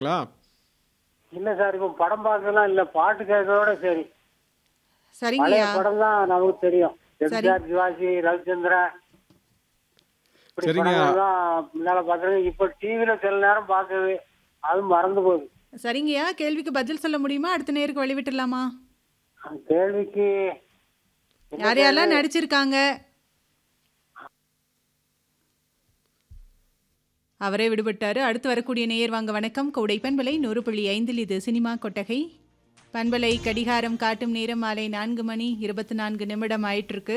ங்களா இல்ல சார் இப்போ படம் பார்க்கலாம் இல்ல பாட்டு கேட்கறதோட சரி பழைய சரிங்கய்யா படம் தான் நமக்கு தெரியும் சரி. எம்ஜிஆர் சிவாஜி ரவிச்சந்திரன் இப்படி சரிங்க. படங்கள் தான் முன்னால பாக்குறது இப்ப டிவில சில நேரம் பாக்குது அது மறந்து போகுது சரிங்கய்யா கேள்விக்கு பதில் சொல்ல முடியுமா அடுத்த நேருக்கு வழி விட்டுடலாமா அந்த கேள்விக்கு யார் யாரெல்லாம் நடிச்சிருக்காங்க அவரே விடுபட்டாரு அடுத்து வரக்கூடிய நேயர் வாங்க வணக்கம் கவுடை பண்பலை நூறு புள்ளி ஐந்தில் இது சினிமா கொட்டகை பண்பலை கடிகாரம் காட்டும் நேரம் மாலை நான்கு மணி இருபத்தி நான்கு நிமிடம் ஆயிட்டு இருக்கு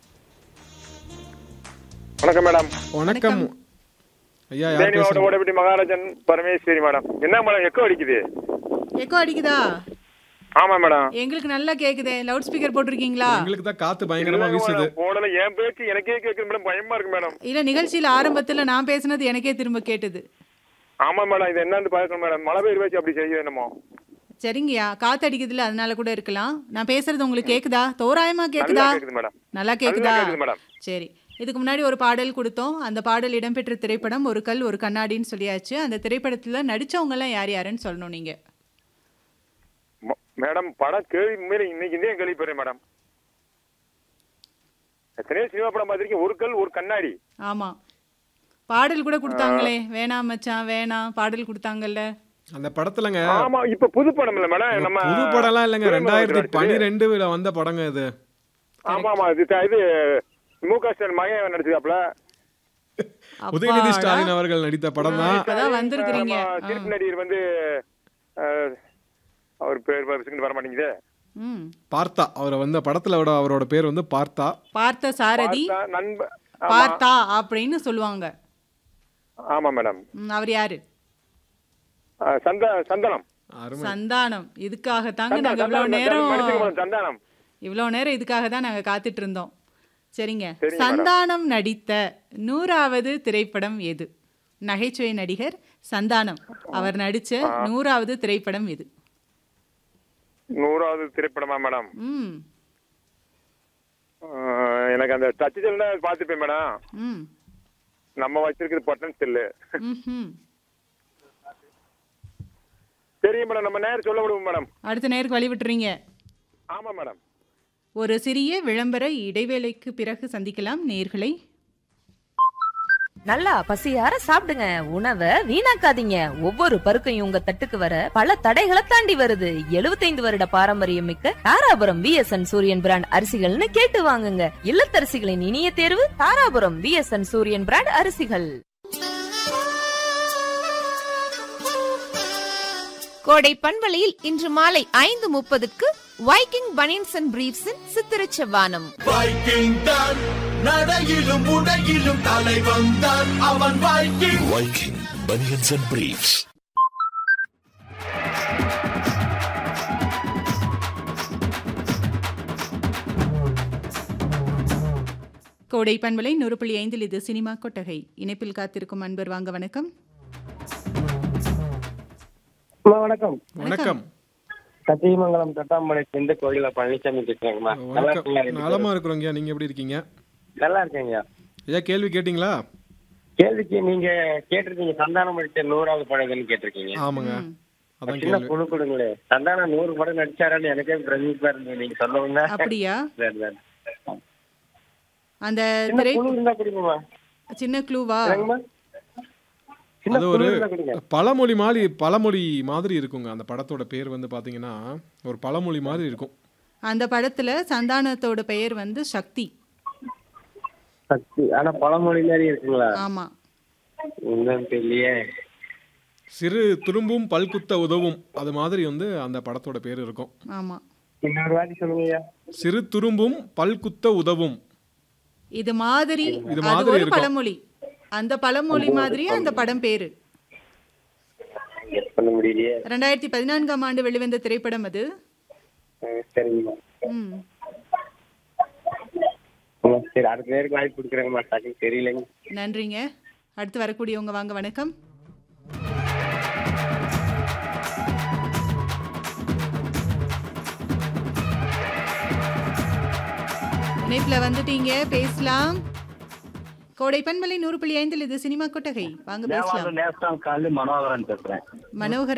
வணக்கம் மேடம் வணக்கம் ஐயா யார் தேனி மாவட்டம் பேசுறீங்க ஓடப்பட்டி மகாராஜன் பரமேஸ்வரி மேடம் என்ன மேடம் எக்கோ அடிக்குது எக்கோ அடிக்குதா ஆமா மேடம் எங்களுக்கு நல்லா கேக்குதே லவுட் ஸ்பீக்கர் போட்டிருக்கீங்களா எங்களுக்கு தான் காத்து பயங்கரமா வீசுது போடல என் பேச்சு எனக்கே கேட்குது மேடம் பயமா இருக்கு மேடம் இல்ல நிகழ்ச்சியில ஆரம்பத்துல நான் பேசுனது எனக்கே திரும்ப கேட்டது ஆமா மேடம் இது என்னன்னு பார்க்கணும் மேடம் மழை பெய்ய வச்சு அப்படி செய்ய என்னமோ சரிங்கய்யா காத்து அடிக்குதுல அதனால கூட இருக்கலாம் நான் பேசுறது உங்களுக்கு கேக்குதா தோராயமா கேக்குதா நல்லா கேக்குது மேடம் நல்லா கேக்குதா நல்லா கேக்குது மேடம் சரி இதுக்கு முன்னாடி ஒரு பாடல் கொடுத்தோம் அந்த பாடல் இடம்பெற்ற திரைப்படம் ஒரு கல் ஒரு கண்ணாடின்னு சொல்லியாச்சு அந்த திரைப்படத்துல நடிச்சவங்க எல்லாம் யார் யாருன்னு சொல்லணும் நீங்க ம- மேடம் படம் கேள்வி உண்மையில இன்னைக்கு இருந்தே கேள்விப்படுறேன் மேடம் எத்தனையோ சினிமா படம் பார்த்திருக்கேன் ஒரு கல் ஒரு கண்ணாடி ஆமா பாடல் கூட கொடுத்தாங்களே வேணாம் மச்சான் வேணாம் பாடல் கொடுத்தாங்கல்ல அந்த படத்துலங்க ஆமா இப்ப புது படம் இல்ல மேடம் நம்ம புது படம்லாம் இல்லைங்க துரைமுருகன் ரெண்டாயிரத்தி நடிச்சது. பனிரெண்டுல வந்த படங்க இது ஆமா ஆமா இது த- இது மு க ஸ்டாலின் மகன் நடிச்சதாப்ல உதயநிதி அப்பாடா. ஸ்டாலின் அவர்கள் நடித்த படம் தான் இப்பதான் வந்திருக்கிறீங்க ஆமா, திருப்பி நடிகர் வந்து அஹ், அவர் பேர் வர வர மாட்டேங்குது ம் பார்த்தா அவர் வந்த படத்துல விட அவரோட பேர் வந்து பார்த்தா பார்த்த சாரதி பார்த்தா நண்ப ஆமா. பார்த்தா அப்படின்னு சொல்லுவாங்க ஆமா மேடம் ம், அவர் யாரு அஹ், சந்த சந்தனம் அருமை சந்தானம் இதுக்காகத்தாங்க சந்தா- நாங்க இவ்வளவு சந்தானம், நேரம் மன்னிச்சுங்க மேடம், சந்தானம் இவ்வளவு நேரம் இதுக்காக தான் நாங்க காத்துட்டு இருந்தோம் சரிங்க சரிங்க மேடம். சந்தானம் நடித்த நூறாவது திரைப்படம் எது நகைச்சுவை நடிகர் சந்தானம் அவர் நடிச்ச நூறாவது திரைப்படம் எது நூறாவது திரைப்படமா மேடம் ம் அஹ், எனக்கு அந்த டச் செல்ல பார்த்துப்பேன் மேடம் ம் நம்ம வச்சிருக்கிறது பட்டன் செல்லு ம்ஹும். சரிங்க மேடம் நம்ம நேரம் சொல்ல விடுவோம் மேடம் அடுத்த நேருக்கு வழி விட்டுறீங்க ஆமா மேடம் ஒரு சிறிய விளம்பர இடைவேளைக்கு பிறகு சந்திக்கலாம் நேர்களை நல்லா பசியார சாப்பிடுங்க உணவை வீணாக்காதீங்க ஒவ்வொரு பருக்கையும் உங்க தட்டுக்கு வர பல தடைகளை தாண்டி வருது 75 வருட பாரம்பரியம் மிக்க தாராபுரம் விஎஸ்என் சூரியன் பிராண்ட் அரிசிகள்னு கேட்டு வாங்குங்க இல்லத்தரசிகளின் இனிய தேர்வு தாராபுரம் விஎஸ்என் சூரியன் பிராண்ட் அரிசிகள் கோடை பண்பலையில் இன்று மாலை ஐந்து முப்பதுக்கு வைக்கிங் பனியன்ஸ் அண்ட் பிரீவ்ஸின் சித்திரச் செவ்வானம் வைக்கிங் தான் நடையிலும் உடையிலும் தலைவன் தான் அவன் Viking Viking Bunions and Briefs. கோடை பண்பலை நூறு புள்ளி ஐந்தில் இது சினிமா கொட்டகை இணைப்பில் காத்திருக்கும் அன்பர் வாங்க வணக்கம் அம்மா, வணக்கம் வணக்கம் சத்தியமங்கலம் தட்டாமலை செந்த கோயில பழனிசாமி பேசுறேங்கம்மா நல்லா வணக்கம் இருக்கீங்களா? நலமா இருக்கிறோங்க நீங்க எப்படி இருக்கீங்க நல்லா இருக்கேங்க ஐயா கேள்வி கேட்டிங்களா கேள்விக்கு நீங்க கேட்டிருக்கீங்க சந்தானம் நடிச்ச நூறாவது படம் கேட்டிருக்கீங்க ஆமாங்க அதான் சின்ன கேள்வி குழு கொடுங்களே சந்தானம் நூறு படம் நடிச்சாரான்னு எனக்கே பிரமிப்பா இருந்தது நீங்க சொல்லவுங்க அப்படியா சரி, சரி. அந்த சின்ன திரை குழு இருந்தா கொடுங்கம்மா சின்ன க்ளூவா என்னங்கம்மா? சின்ன அது குழு ஒரு இருந்தா கொடுங்க பழமொழி மாதிரி பழமொழி மாதிரி இருக்குங்க அந்த படத்தோட பேர் வந்து பாத்தீங்கன்னா ஒரு பழமொழி மாதிரி இருக்கும் அந்த படத்துல சந்தானத்தோட பெயர் வந்து சக்தி சக்தி ஆனா பழமொழி மாதிரி இருக்குங்களா ஆமா என்னன்னு தெரியலையே சிறு துரும்பும் பல்குத்த உதவும் அது மாதிரி வந்து அந்த படத்தோட பேர் இருக்கும் ஆமா இன்னொரு வாட்டி சொல்லுங்கய்யா சிறு துரும்பும் பல்குத்த உதவும் இது மாதிரி இது அது மாதிரி ஒரு இருக்கும். பழமொழி அந்த பழமொழி மாதிரியே அந்த படம் பேரு கெஸ் பண்ண முடியலையே ரெண்டாயிரத்தி பதினான்காம் ஆண்டு வெளிவந்த திரைப்படம் அது அஹ் சரிங்கம்மா ம் ஆமா, சரி அடுத்த நேருக்கு வாய்ப்பு கொடுக்குறேங்கம்மா டக்குன்னு தெரியலைங்க நன்றிங்க அடுத்து வரக்கூடியவங்க வாங்க வணக்கம் இணைப்புல வந்துட்டீங்க பேசலாம் கோடை பண்பலை நூறு புள்ளி ஐந்தில் இது சினிமா கொட்டகை வாங்க பேசலாம் நேசம் காலு மனோகரன் பேசுறேன் மனோகரன்